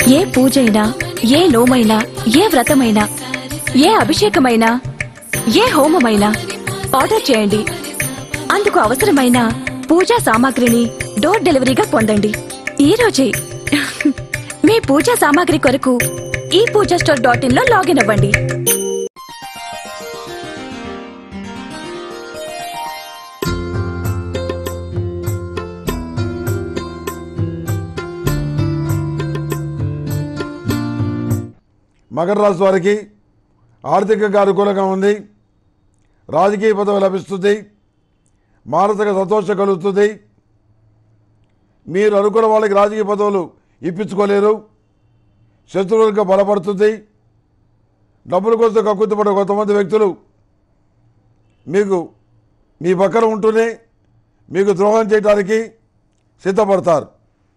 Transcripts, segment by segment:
ఏ పూజైనా ఏ నోమైనా ఏ వ్రతమైనా ఏ అభిషేకమైనా ఏ హోమమైనా ఆర్డర్ చేయండి అందుకు అవసరమైన పూజా సామాగ్రిని డోర్ డెలివరీగా పొందండి ఈ రోజే మీ పూజా సామాగ్రి కొరకు ఈ పూజా స్టోర్ డాట్ ఇన్ లో లాగిన్ అవ్వండి మకర రాశి వారికి ఆర్థికంగా అనుకూలంగా ఉంది రాజకీయ పదవి లభిస్తుంది మానసిక సంతోషం కలుగుతుంది మీరు అనుకున్న వాళ్ళకి రాజకీయ పదవులు ఇప్పించుకోలేరు శత్రువులుగా బలపడుతుంది డబ్బుల కోసం కక్కుతుపడే కొంతమంది వ్యక్తులు మీకు మీ పక్కన ఉంటూనే మీకు ద్రోహం చేయడానికి సిద్ధపడతారు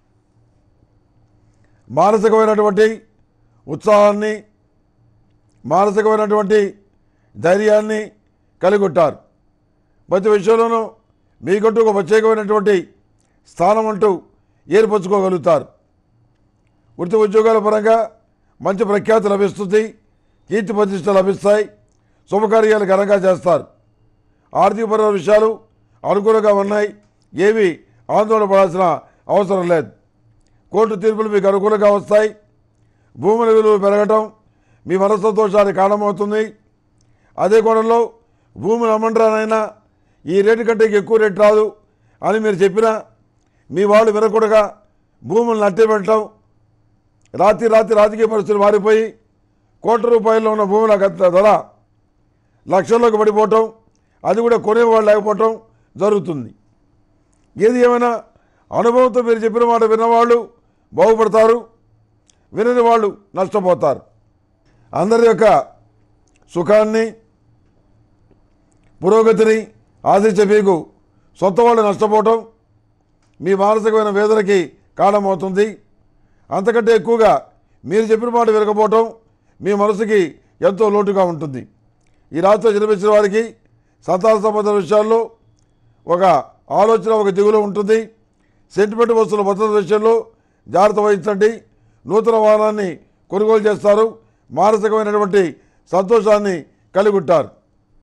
మానసికమైనటువంటి ఉత్సాహాన్ని మానసికమైనటువంటి ధైర్యాన్ని కలిగి ఉంటారు ప్రతి విషయంలోనూ మీకంటూ ఒక ప్రత్యేకమైనటువంటి స్థానం అంటూ ఏర్పరచుకోగలుగుతారు వృత్తి ఉద్యోగాల పరంగా మంచి ప్రఖ్యాతి లభిస్తుంది కీర్తి ప్రతిష్ట లభిస్తాయి శుభకార్యాలు ఘనంగా చేస్తారు ఆర్థికపరమైన విషయాలు అనుకూలంగా ఉన్నాయి ఏవి ఆందోళన పడాల్సిన అవసరం లేదు కోర్టు తీర్పులు మీకు అనుకూలంగా వస్తాయి భూముల విలువ పెరగటం మీ మనస్సంతోషానికి కారణమవుతుంది అదే కోణంలో భూములు అమ్మంటానైనా ఈ రేటు కంటే ఎక్కువ రేటు రాదు అని మీరు చెప్పినా మీ వాళ్ళు వినకూడగా భూములు నట్టి పెట్టడం రాత్రి రాత్రి రాజకీయ పరిస్థితులు మారిపోయి కోట్ల రూపాయల్లో ఉన్న భూముల గత ధర లక్షల్లోకి పడిపోవటం అది కూడా కొనేవాళ్ళు లేకపోవటం జరుగుతుంది ఏది ఏమైనా అనుభవంతో మీరు చెప్పిన మాట విన్నవాళ్ళు బాగుపడతారు వినని వాళ్ళు నష్టపోతారు అందరి యొక్క సుఖాన్ని పురోగతిని ఆశించే మీకు సొంత వాళ్ళు నష్టపోవటం మీ మానసికమైన వేదనకి కారణమవుతుంది అంతకంటే ఎక్కువగా మీరు చెప్పిన మాట వినకపోవటం మీ మనసుకి ఎంతో లోటుగా ఉంటుంది ఈ రాత్రి జన్మించిన వారికి సంతాన సంబంధ విషయాల్లో ఒక ఆలోచన ఒక దిగులు ఉంటుంది సెంటిమెంట్ వస్తువుల భద్రత విషయంలో జాగ్రత్త వహించండి నూతన వాహనాన్ని కొనుగోలు చేస్తారు మానసికమైనటువంటి సంతోషాన్ని కలిగి ఉంటారు